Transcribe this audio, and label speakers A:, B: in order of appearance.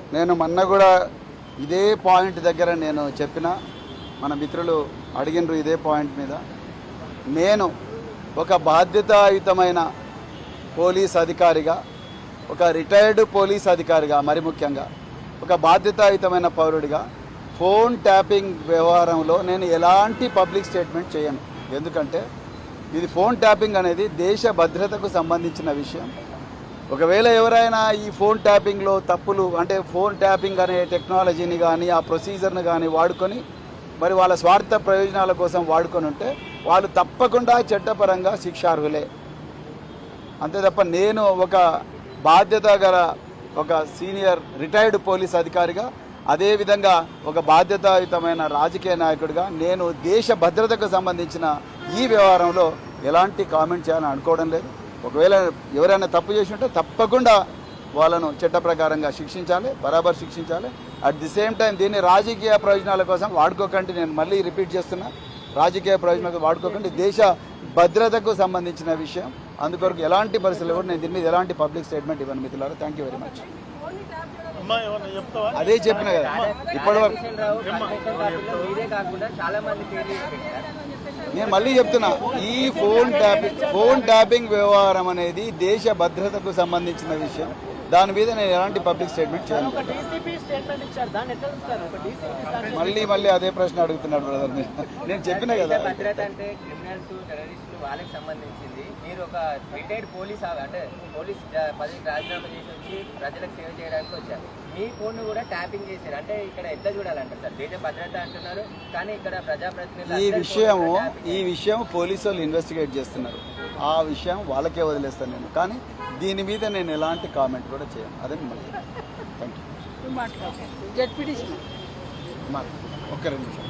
A: నేను మొన్న కూడా ఇదే పాయింట్ దగ్గర నేను చెప్పిన మన మిత్రులు అడిగినరు ఇదే పాయింట్ మీద నేను ఒక బాధ్యతాయుతమైన పోలీస్ అధికారిగా ఒక రిటైర్డ్ పోలీస్ అధికారిగా మరి ముఖ్యంగా ఒక బాధ్యతాయుతమైన పౌరుడిగా ఫోన్ ట్యాపింగ్ వ్యవహారంలో నేను ఎలాంటి పబ్లిక్ స్టేట్మెంట్ చేయను ఎందుకంటే ఇది ఫోన్ ట్యాపింగ్ అనేది దేశ భద్రతకు సంబంధించిన విషయం ఒకవేళ ఎవరైనా ఈ ఫోన్ ట్యాపింగ్లో తప్పులు అంటే ఫోన్ ట్యాపింగ్ అనే టెక్నాలజీని కానీ ఆ ప్రొసీజర్ని కానీ వాడుకొని మరి వాళ్ళ స్వార్థ ప్రయోజనాల కోసం వాడుకొని ఉంటే వాళ్ళు తప్పకుండా చట్టపరంగా శిక్షార్హులే అంతే తప్ప నేను ఒక బాధ్యత గల ఒక సీనియర్ రిటైర్డ్ పోలీస్ అధికారిగా అదేవిధంగా ఒక బాధ్యతాయుతమైన రాజకీయ నాయకుడిగా నేను దేశ భద్రతకు సంబంధించిన ఈ వ్యవహారంలో ఎలాంటి కామెంట్ చేయాలని అనుకోవడం లేదు ఒకవేళ ఎవరైనా తప్పు చేసి ఉంటే తప్పకుండా వాళ్ళను చట్ట ప్రకారంగా శిక్షించాలి బరాబర్ శిక్షించాలి అట్ ది సేమ్ టైం దీన్ని రాజకీయ ప్రయోజనాల కోసం వాడుకోకండి నేను మళ్ళీ రిపీట్ చేస్తున్నా రాజకీయ ప్రయోజనాలకు వాడుకోకండి దేశ భద్రతకు సంబంధించిన విషయం అందుకొరకు ఎలాంటి పరిస్థితులు కూడా నేను దీని మీద ఎలాంటి పబ్లిక్ స్టేట్మెంట్ ఇవ్వను మిత్రులారా థ్యాంక్ యూ వెరీ మచ్
B: అమ్మా ఏమన్నా చెప్తావా
A: అదే చెప్పిన కదా ఇప్పటి వరకు
C: కిషన్ రావు కన్వెన్షన్ టాపిక్లో మీరే కాకుండా చాలా మంది పేర్లు పెట్టారు
A: నేను మళ్ళీ చెప్తున్నా ఈ ఫోన్ ట్యాపింగ్ ఫోన్ ట్యాపింగ్ వ్యవహారం అనేది దేశ భద్రతకు సంబంధించిన విషయం దాని మీద నేను ఎలాంటి పబ్లిక్ స్టేట్మెంట్ చేయను
D: ఒక డీసీపీ స్టేట్మెంట్ ఇచ్చారు దాన్ని ఎట్లా చూస్తారు ఒక డీసీపీ
A: మళ్ళీ మళ్ళీ అదే ప్రశ్న అడుగుతున్నాడు బ్రదర్ నేను చెప్పిన
C: దేశ
A: కదా
C: భద్రత అంటే క్రిమినల్స్ టెర్రరిస్టులు వాళ్ళకి సంబంధించింది మీరు ఒక రిటైర్డ్ పోలీస్ ఆ- అంటే పోలీస్ జా- పదవికి రాజీనామా చేసి వచ్చి ప్రజలకు సేవ చేయడానికి వచ్చారు మీ ఫోన్ కూడా ట్యాపింగ్ చేశారు అంటే ఇక్కడ ఎట్లా చూడాలంటారు సార్ దేశ భద్రత అంటున్నారు కానీ ఇక్కడ ప్రజాప్రతినిధులు
A: ఈ
C: అందరి
A: విషయము
C: phone కూడా tapping
A: ఈ విషయం పోలీసు వాళ్ళు ఇన్వెస్టిగేట్ చేస్తున్నారు ఆ విషయం వాళ్ళకే వదిలేస్తాను నేను కానీ దీని మీద నేను ఎలాంటి కామెంట్ కూడా చేయను అదే మిమ్మల్ని థ్యాంక్ యూ
D: జెడ్పీటీసీ
A: ఒక్క రెండు నిమిషం